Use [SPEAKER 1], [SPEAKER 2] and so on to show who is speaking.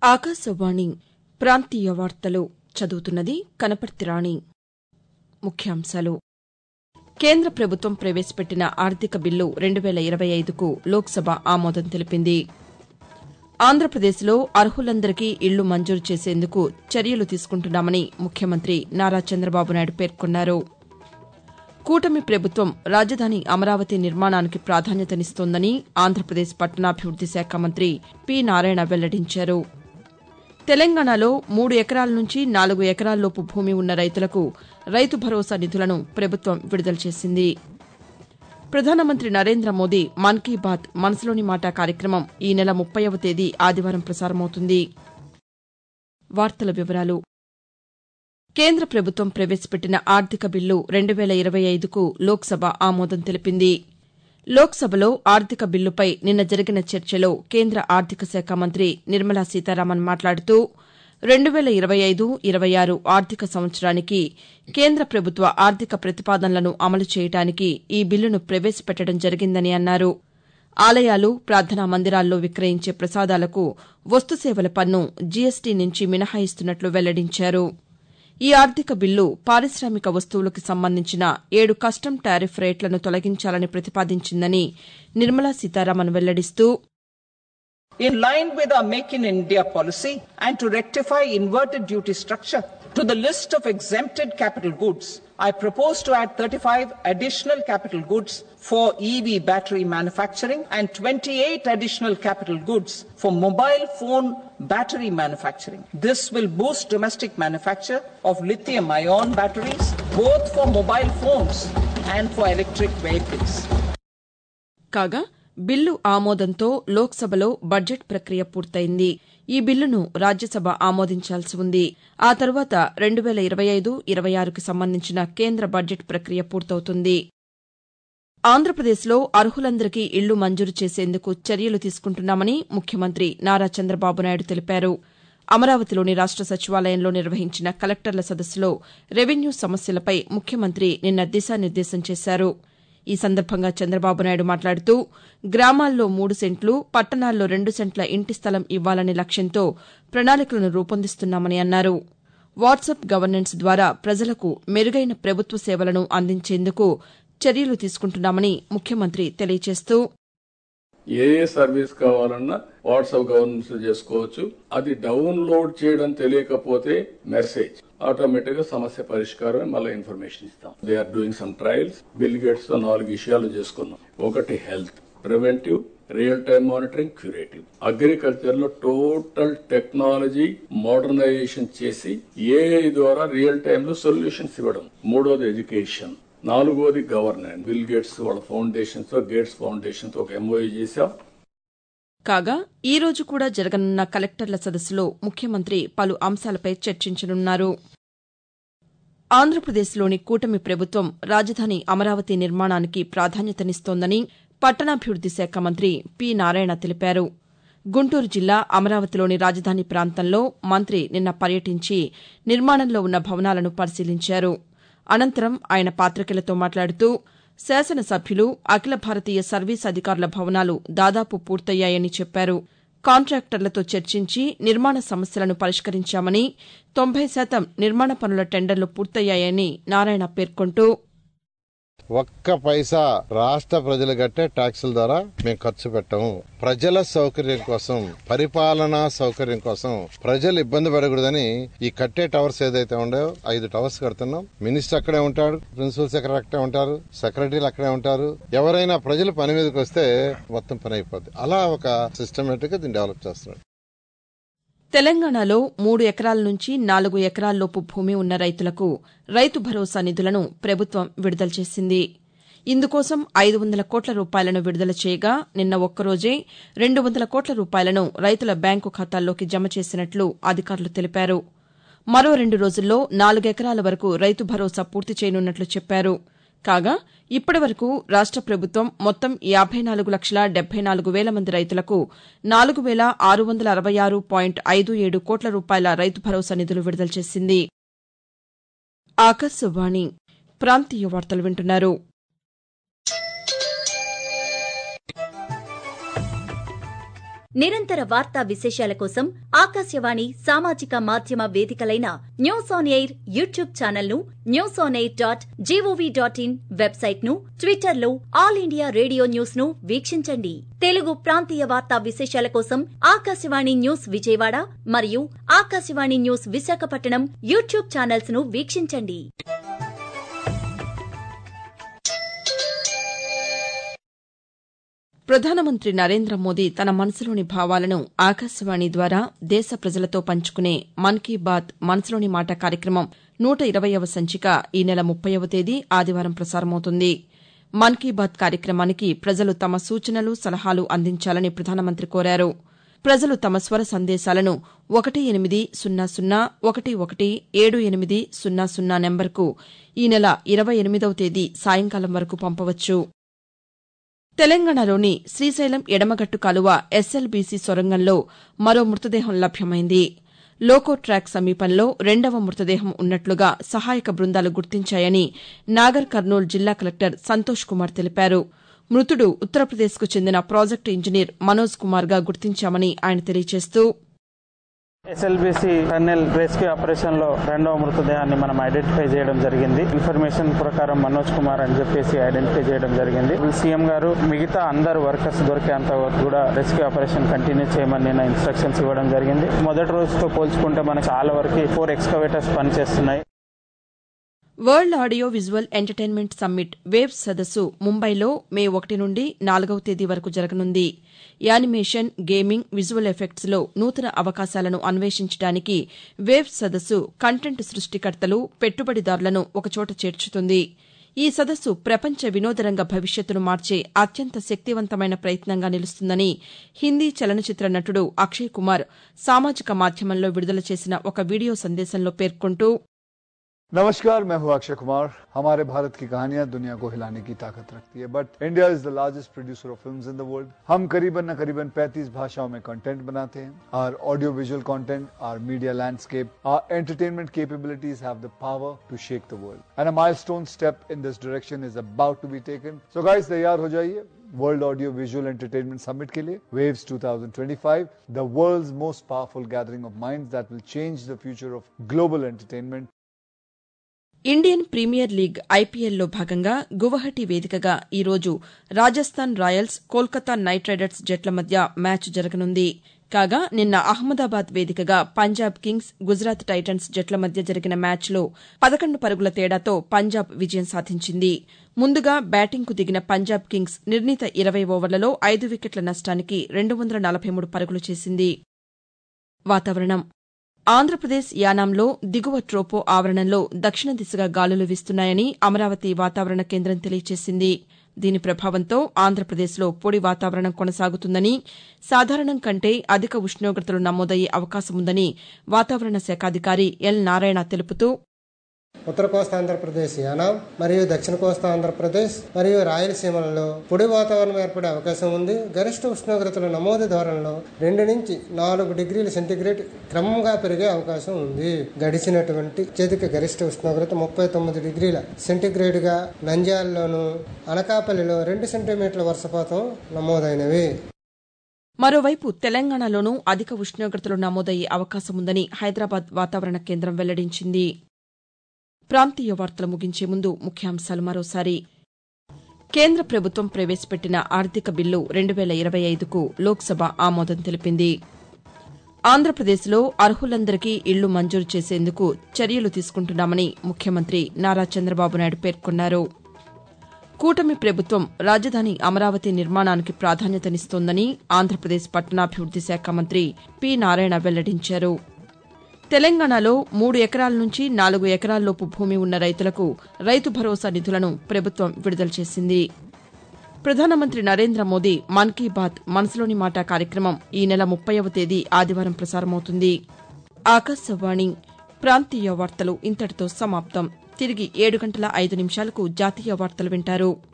[SPEAKER 1] ఆకాశవాణి ప్రాంతీయ వార్తలు చదువుతున్నది కనపర్తి రాణి ముఖ్యాంశాలు కేంద్ర ప్రభుత్వం ప్రవేశపెట్టిన ఆర్థిక బిల్లు రెండు వేల ఇరవై ఐదుకు లోక్సభ ఆమోదం తెలిపింది ఆంధ్రప్రదేశ్లో అర్హులందరికీ ఇళ్లు మంజూరు చేసేందుకు చర్యలు తీసుకుంటున్నామని ముఖ్యమంత్రి నారా చంద్రబాబు నాయుడు పేర్కొన్నారు కూటమి ప్రభుత్వం రాజధాని అమరావతి నిర్మాణానికి ప్రాధాన్యతనిస్తోందని ఆంధ్రప్రదేశ్ పట్టణాభివృద్ది శాఖ మంత్రి పి నారాయణ వెల్లడించారు తెలంగాణలో మూడు ఎకరాల నుంచి నాలుగు ఎకరాల్లోపు భూమి ఉన్న రైతులకు రైతు భరోసా నిధులను ప్రభుత్వం విడుదల చేసింది ప్రధానమంత్రి నరేంద్ర మోదీ మన్ కీ బాత్ మనసులోని మాట కార్యక్రమం ఈ నెల ముప్పైవ తేదీ ఆదివారం ప్రసారమవుతుంది వార్తల వివరాలు కేంద్ర ప్రభుత్వం ప్రవేశపెట్టిన ఆర్థిక బిల్లు రెండు వేల ఇరవై ఐదుకు లోక్సభ ఆమోదం తెలిపింది లోక్సభలో ఆర్థిక బిల్లుపై నిన్న జరిగిన చర్చలో కేంద్ర ఆర్థిక శాఖ మంత్రి నిర్మలా సీతారామన్ మాట్లాడుతూ రెండు వేల ఇరవై ఐదు ఇరవై ఆరు ఆర్థిక సంవత్సరానికి కేంద్ర ప్రభుత్వ ఆర్థిక ప్రతిపాదనలను అమలు చేయడానికి ఈ బిల్లును ప్రవేశపెట్టడం జరిగిందని అన్నారు ఆలయాలు ప్రార్థనా మందిరాల్లో విక్రయించే ప్రసాదాలకు వస్తుసేవల పన్ను జీఎస్టీ నుంచి మినహాయిస్తున్నట్లు వెల్లడించారు ఈ ఆర్థిక బిల్లు పారిశామిక వస్తువులకు సంబంధించిన ఏడు కస్టమ్ టారిఫ్ రేట్లను తొలగించాలని ప్రతిపాదించిందని నిర్మలా సీతారామన్ వెల్లడిస్తూ
[SPEAKER 2] In line with our Make in India policy and to rectify inverted duty structure to the list of exempted capital goods, I propose to add 35 additional capital goods for EV battery manufacturing and 28 additional capital goods for mobile phone battery manufacturing. This will boost domestic manufacture of lithium ion batteries both for mobile phones and for electric vehicles.
[SPEAKER 1] కాగా బిల్లు ఆమోదంతో లోక్సభలో budget ప్రక్రియ పూర్తయింది ఈ బిల్లును రాజ్యసభ ఆమోదించాల్సి ఉంది ఆ తర్వాత రెండు వేల ఇరవై ఐదు ఇరవై ఆరుకు సంబంధించిన కేంద్ర బడ్జెట్ ప్రక్రియ పూర్తవుతుంది ఆంధ్రప్రదేశ్లో అర్హులందరికీ ఇళ్లు మంజూరు చేసేందుకు చర్యలు తీసుకుంటున్నామని ముఖ్యమంత్రి నారా చంద్రబాబు నాయుడు తెలిపారు అమరావతిలోని రాష్ట సచివాలయంలో నిర్వహించిన కలెక్టర్ల సదస్సులో రెవెన్యూ సమస్యలపై ముఖ్యమంత్రి నిన్న దిశానిర్దేశం చేశారు ఈ సందర్భంగా చంద్రబాబు నాయుడు మాట్లాడుతూ గ్రామాల్లో మూడు సెంట్లు పట్టణాల్లో రెండు సెంట్ల ఇంటి స్థలం ఇవ్వాలనే లక్ష్యంతో ప్రణాళికలను రూపొందిస్తున్నామని అన్నారు వాట్సాప్ గవర్నెన్స్ ద్వారా ప్రజలకు మెరుగైన ప్రభుత్వ సేవలను అందించేందుకు చర్యలు తీసుకుంటున్నామని ముఖ్యమంత్రి తెలియజేస్తూ
[SPEAKER 3] ఏ ఏ సర్వీస్ కావాలన్నా వాట్సాప్ గవర్నెన్స్ చేసుకోవచ్చు అది డౌన్లోడ్ చేయడం తెలియకపోతే మెసేజ్ ఆటోమేటిక్ గా సమస్య పరిష్కారం మళ్ళీ ఇన్ఫర్మేషన్ ఇస్తాం they are doing some trials Bill Gates తో నాలుగు విషయాలు చేసుకున్నాం ఒకటి health preventive real time monitoring curative agriculture లో టోటల్ టెక్నాలజీ మోడర్నైజేషన్ చేసి ఏఐ ద్వారా రియల్ టైమ్ లో సొల్యూషన్స్ ఇవ్వడం మూడోది ఎడ్యుకేషన్ నాలుగోది గవర్నెన్స్ బిల్ గేట్స్ వాళ్ళ ఫౌండేషన్స్ తో గేట్స్ ఫౌండేషన్ తో ఒక ఎంఓఏ చేశాం
[SPEAKER 1] కాగా ఈ రోజు కూడా జరగనున్న కలెక్టర్ల సదస్సులో ముఖ్యమంత్రి పలు అంశాలపై చర్చించనున్నారు ఆంధ్రప్రదేశ్లోని కూటమి ప్రభుత్వం రాజధాని అమరావతి నిర్మాణానికి ప్రాధాన్యతనిస్తోందని పట్టణాభివృద్ది శాఖ మంత్రి పి నారాయణ తెలిపారు గుంటూరు జిల్లా అమరావతిలోని రాజధాని ప్రాంతంలో మంత్రి నిన్న పర్యటించి నిర్మాణంలో ఉన్న భవనాలను పరిశీలించారు అనంతరం ఆయన పాతికేయులతో మాట్లాడుతూ శాసనసభ్యులు అఖిల భారతీయ సర్వీస్ అధికారుల భవనాలు దాదాపు పూర్తయ్యాయని చెప్పారు కాంట్రాక్టర్లతో చర్చించి నిర్మాణ సమస్యలను పరిష్కరించామని తొంభై శాతం నిర్మాణ పనుల టెండర్లు పూర్తయ్యాయని నారాయణ పేర్కొంటూ
[SPEAKER 4] ఒక్క పైసా రాష్ట్ర ప్రజలు కట్టే ట్యాక్సుల ద్వారా మేము ఖర్చు పెట్టాము ప్రజల సౌకర్యం కోసం పరిపాలనా సౌకర్యం కోసం ప్రజలు ఇబ్బంది పడకూడదని ఈ కట్టే టవర్స్ ఏదైతే ఉండో ఐదు టవర్స్ కడుతున్నాం మినిస్టర్ అక్కడే ఉంటాడు ప్రిన్సిపల్ సెక్రటరీ అక్కడే ఉంటారు సెక్రటరీలు అక్కడే ఉంటారు ఎవరైనా ప్రజలు పని మీదకి వస్తే మొత్తం పని అయిపోద్ది అలా ఒక సిస్టమేటిక్ గా దీన్ని డెవలప్ చేస్తున్నాడు
[SPEAKER 1] తెలంగాణలో మూడు ఎకరాల నుంచి నాలుగు ఎకరాల్లోపు భూమి ఉన్న రైతులకు రైతు భరోసా నిధులను ప్రభుత్వం విడుదల చేసింది ఇందుకోసం ఐదు వందల కోట్ల రూపాయలను విడుదల చేయగా నిన్న ఒక్కరోజే రెండు వందల కోట్ల రూపాయలను రైతుల బ్యాంకు ఖాతాల్లోకి జమ చేసినట్లు అధికారులు తెలిపారు మరో రెండు రోజుల్లో నాలుగెకరాల వరకు రైతు భరోసా పూర్తి చేయనున్నట్లు చెప్పారు కాగా ఇప్పటి వరకు రాష్ట ప్రభుత్వం మొత్తం యాబై నాలుగు లక్షల డెబ్బై నాలుగు వేల మంది రైతులకు నాలుగు వేల ఆరు వందల అరవై ఆరు పాయింట్ ఐదు ఏడు కోట్ల రూపాయల రైతు భరోసా నిధులు విడుదల చేసింది ఆకాశవాణి ప్రాంతీయ వార్తలు వింటున్నారు
[SPEAKER 5] నిరంతర వార్తా విశేషాల కోసం ఆకాశవాణి సామాజిక మాధ్యమ వేదికలైన news on air YouTube channel ను news on air dot gov dot in website ను ట్విట్టర్ లో ఆల్ ఇండియా రేడియో న్యూస్ ను వీక్షించండి తెలుగు ప్రాంతీయ వార్తా విశేషాల కోసం ఆకాశవాణి న్యూస్ విజయవాడ మరియు Akashvani news Visakhapatnam YouTube channels ను వీక్షించండి
[SPEAKER 1] ప్రధానమంత్రి నరేంద్ర మోదీ తన మనసులోని భావాలను ఆకాశవాణి ద్వారా దేశ ప్రజలతో పంచుకునే మన్ కీ బాత్ మనసులోని మాట కార్యక్రమం నూట ఇరవయవ సంచిక ఈ నెల ముప్పైవ తేదీ ఆదివారం ప్రసారమవుతుంది మన్ కీ బాత్ కార్యక్రమానికి ప్రజలు తమ సూచనలు సలహాలు అందించాలని ప్రధానమంత్రి కోరారు ప్రజలు తమ స్వర సందేశాలను ఒకటి ఎనిమిది సున్నా సున్నా ఒకటి ఒకటి ఏడు ఎనిమిది సున్నా సున్నా నెంబర్కు ఈ నెల ఇరవై ఎనిమిదవ తేదీ సాయంకాలం వరకు పంపవచ్చు తెలంగాణలోని శ్రీశైలం ఎడమగట్టు కాలువ ఎస్ఎల్బీసీ సొరంగంలో మరో మృతదేహం లభ్యమైంది లోకో ట్రాక్ సమీపంలో రెండవ మృతదేహం ఉన్నట్లుగా సహాయక బృందాలు గుర్తించాయని నాగర్ కర్నూలు జిల్లా కలెక్టర్ సంతోష్ కుమార్ తెలిపారు మృతుడు ఉత్తరప్రదేశ్కు చెందిన ప్రాజెక్టు ఇంజనీర్ మనోజ్ కుమార్గా గుర్తించామని ఆయన తెలియజేస్తూ
[SPEAKER 6] ఎస్ఎల్బిసి టన్నెల్ రెస్క్యూ ఆపరేషన్ లో రెండవ మృతదేహాన్ని మనం ఐడెంటిఫై చేయడం జరిగింది ఇన్ఫర్మేషన్ ప్రకారం మనోజ్ కుమార్ అని చెప్పేసి ఐడెంటిఫై చేయడం జరిగింది సీఎం గారు మిగతా అందరు వర్కర్స్ దొరికేంత వరకు కూడా రెస్క్యూ ఆపరేషన్ కంటిన్యూ చేయమని నేను ఇన్స్ట్రక్షన్స్ ఇవ్వడం జరిగింది మొదటి రోజుతో పోల్చుకుంటే మనకు చాలా వరకు ఫోర్ ఎక్స్కవేటర్స్ పనిచేస్తున్నాయి
[SPEAKER 1] world audio visual entertainment summit waves సదస్సు ముంబైలో మే ఒకటి నుండి నాలుగవ తేదీ వరకు జరగనుంది యానిమేషన్ గేమింగ్ విజువల్ ఎఫెక్ట్స్లో నూతన అవకాశాలను అన్వేషించడానికి వేవ్స్ సదస్సు కంటెంట్ సృష్టికర్తలు పెట్టుబడిదారులను ఒకచోట చేర్చుతుంది ఈ సదస్సు ప్రపంచ వినోదరంగ భవిష్యత్తును మార్చే అత్యంత శక్తివంతమైన ప్రయత్నంగా నిలుస్తుందని హిందీ చలనచిత్ర నటుడు అక్షయ్ కుమార్ సామాజిక మాధ్యమంలో విడుదల చేసిన ఒక వీడియో సందేశంలో పేర్కొంటూ
[SPEAKER 7] नमस्कार मैं हूं अक्षय कुमार हमारे भारत की कहानियां दुनिया को हिलाने की ताकत रखती है but India is the largest producer of films in the world हम करीबन न करीबन 35 भाषाओं में कंटेंट बनाते हैं our audio visual content our media landscape our entertainment capabilities have the power to shake the world and a milestone step in this direction is about to be taken so guys तैयार हो जाइए world audio visual entertainment summit के लिए waves 2025 the world's most powerful gathering of minds that will change the future of global entertainment
[SPEAKER 1] Indian Premier League ఐపీఎల్లో భాగంగా గువహటి వేదికగా ఈరోజు Rajasthan Royals Kolkata Knight Riders జట్ల మధ్య మ్యాచ్ జరగనుంది కాగా నిన్న అహ్మదాబాద్ వేదికగా పంజాబ్ కింగ్స్ గుజరాత్ టైటన్స్ జట్ల మధ్య జరిగిన మ్యాచ్లో పదకొండు పరుగుల తేడాతో పంజాబ్ విజయం సాధించింది ముందుగా బ్యాటింగ్కు దిగిన పంజాబ్ కింగ్స్ నిర్ణీత ఇరవై ఓవర్లలో ఐదు వికెట్ల నష్టానికి రెండు వందల నలభై మూడు పరుగులు చేసింది వాతావరణం ఆంధ్రప్రదేశ్ యానాంలో దిగువ ట్రోపో ఆవరణంలో దక్షిణ దిశగా గాలులు వీస్తున్నాయని అమరావతి వాతావరణ కేంద్రం తెలియజేసింది దీని ప్రభావంతో ఆంధ్రప్రదేశ్లో పొడి వాతావరణం కొనసాగుతుందని సాధారణం కంటే అధిక ఉష్ణోగ్రతలు నమోదయ్యే అవకాశముందని వాతావరణ శాఖాధికారి ఎల్ నారాయణ తెలుపుతూ
[SPEAKER 8] ఉత్తర కోస్తా ఆంధ్రప్రదేశ్ యానాం మరియు దక్షిణ కోస్తా ఆంధ్రప్రదేశ్ మరియు రాయలసీమలలో పొడి వాతావరణం ఏర్పడే అవకాశం ఉంది గరిష్ట ఉష్ణోగ్రతల నమోదు ధోరణిలో రెండు నుంచి నాలుగు డిగ్రీల సెంటీగ్రేడ్ క్రమంగా పెరిగే అవకాశం ఉంది గడిచినటువంటి అత్యధిక గరిష్ట ఉష్ణోగ్రత ముప్పై తొమ్మిది డిగ్రీల సెంటీగ్రేడ్ గా నంద్యాలలోను అనకాపల్లిలో రెండు సెంటీమీటర్ల వర్షపాతం నమోదైనవి
[SPEAKER 1] మరోవైపు తెలంగాణలోనూ అధిక ఉష్ణోగ్రతలు నమోదయ్యే అవకాశముందని హైదరాబాద్ వాతావరణ కేంద్రం వెల్లడించింది ప్రాంతీయ వార్తలు ముగించే ముందు ముఖ్యాంశాలు మరోసారి కేంద్ర ప్రభుత్వం ప్రవేశపెట్టిన ఆర్థిక బిల్లు రెండు వేల ఇరవై ఐదుకు లోక్సభ ఆమోదం తెలిపింది ఆంధ్రప్రదేశ్లో అర్హులందరికీ ఇళ్లు మంజూరు చేసేందుకు చర్యలు తీసుకుంటున్నామని ముఖ్యమంత్రి నారా చంద్రబాబు నాయుడు పేర్కొన్నారు కూటమి ప్రభుత్వం రాజధాని అమరావతి నిర్మాణానికి ప్రాధాన్యతనిస్తోందని ఆంధ్రప్రదేశ్ పట్టణాభివృద్ది శాఖ మంత్రి పి నారాయణ వెల్లడించారు తెలంగాణలో మూడు ఎకరాల నుంచి నాలుగు ఎకరాల్లోపు భూమి ఉన్న రైతులకు రైతు భరోసా నిధులను ప్రభుత్వం విడుదల చేసింది ప్రధానమంత్రి నరేంద్ర మోదీ మన్ కీ బాత్ మనసులోని మాట కార్యక్రమం ఈ నెల ముప్పైవ తేదీ ఆదివారం ప్రసారమవుతుంది ఆకాశవాణి ప్రాంతీయ వార్తలు ఇంతటితో సమాప్తం తిరిగి ఏడు గంటల ఐదు నిమిషాలకు జాతీయ వార్తలు వింటారు